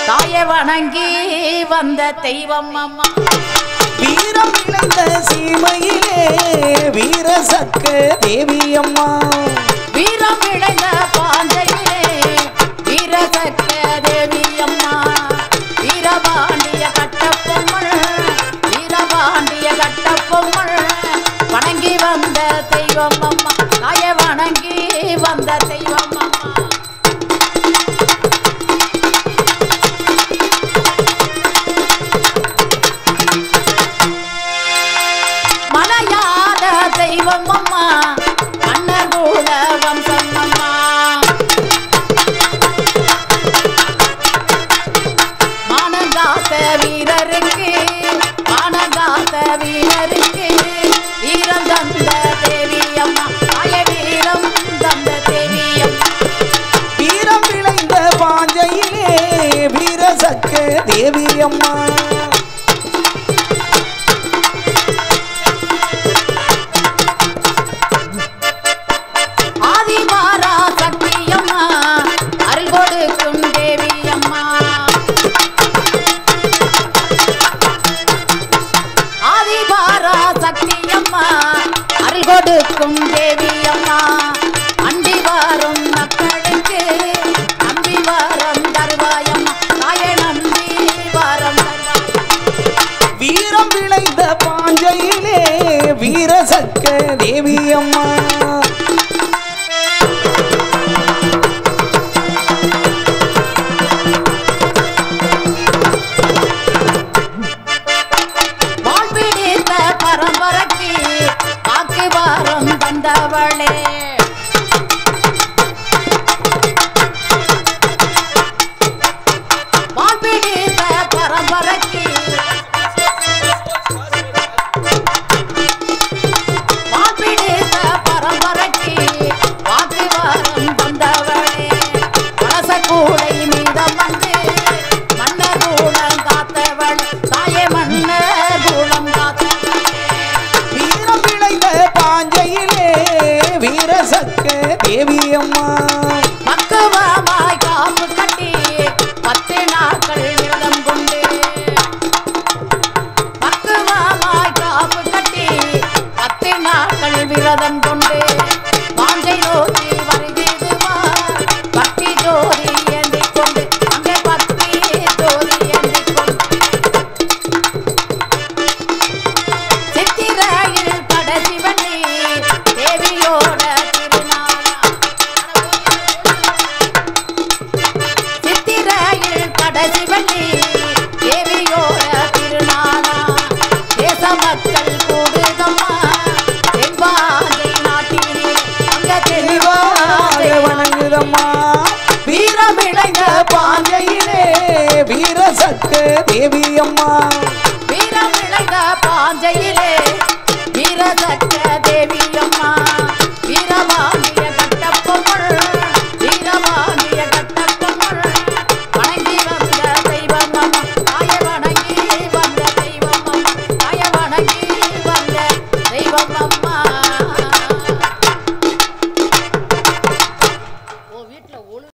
தாயை வணங்கி வந்த தெய்வம் அம்மா வீரம் இழந்த சீமையிலே வீர சக்க தேவி அம்மா வீரம் இழைந்த பாஞ்சையிலே வீரசக்க தேவி அம்மா வீரபாண்டிய கட்டப்பொம்மள் வீரபாண்டிய கட்டப்பொம்மள் வணங்கி வந்த தெய்வம் அம்மா தாயை வணங்கி வந்த தெய்வம் அம்மா மலையாத தெய்வம் அம்மா மன்னர் கூட வம்சம் அம்மா மானங்காத்த வீரருக்கு மானங்காத்த வீரருக்கு வீரம் தந்த தேவி அம்மா தாய வீரம் தந்த தேவி அம்மா வீரம் விளைந்த பாஞ்சையிலே வீர சக்க தேவி அம்மா ஆதிமாரா சக்தி அம்மா அருள் கொடுக்கும் தேவி அம்மா ஆதிமாரா சக்தி அம்மா அருள் கொடுக்கும் தேவி அம்மா அண்டி வாரும் மக்களுக்கு நம்பி வாரம் தருவாயம்மா தாய நம்பி வாரம் தருவாய் வீரம் விளைந்த பாஞ்சையிலே வீர சக்க தேவி அம்மா வாழ்பிடித்த பரம்பரைக்கு வாக்கு வாரம் தந்தவளே வாழ்பிடித்த பரம்பரைக்கு வாழ்பிடித்த பரம்பரைக்கு வாக்கு வாரம் தந்தவளே கலச கூடை மீதம் வந்து மன்னர் கூடம் காத்தவள் தாயே மன்னர் கூடம் காத்தவளே வீரம் விளைந்த பாஞ்சையிலே வீர சக்க தேவி அம்மா பக்குவமாய் காப்பு கட்டி பத்து நாட்கள் விரதம் கொண்டு பக்குவமாய் காப்பு கட்டி பத்து நாட்கள் விரதம் கொண்டு வாஞ்சை நோக்கி வருகிறதுவா பக்தி ஜோதி ஏந்திக் கொண்டு அங்கே பக்தி ஜோதி ஏந்திக் கொண்டு சித்திரையில் கடைசி வள்ளி தேவியோட திருநாளா சித்திரையில் கடைசி வள்ளி தேவியோட திருநாளா தேச மக்கள் கூடுதம்மா தென்பாதை நாட்டிலே அங்க தெளிவாக தெளிவாக வணங்குதம்மா வீரம் இளைந்த பாஞ்சையிலே வீர சக்க தேவி அம்மா வீரம் இழைந்த பாஞ்சையிலே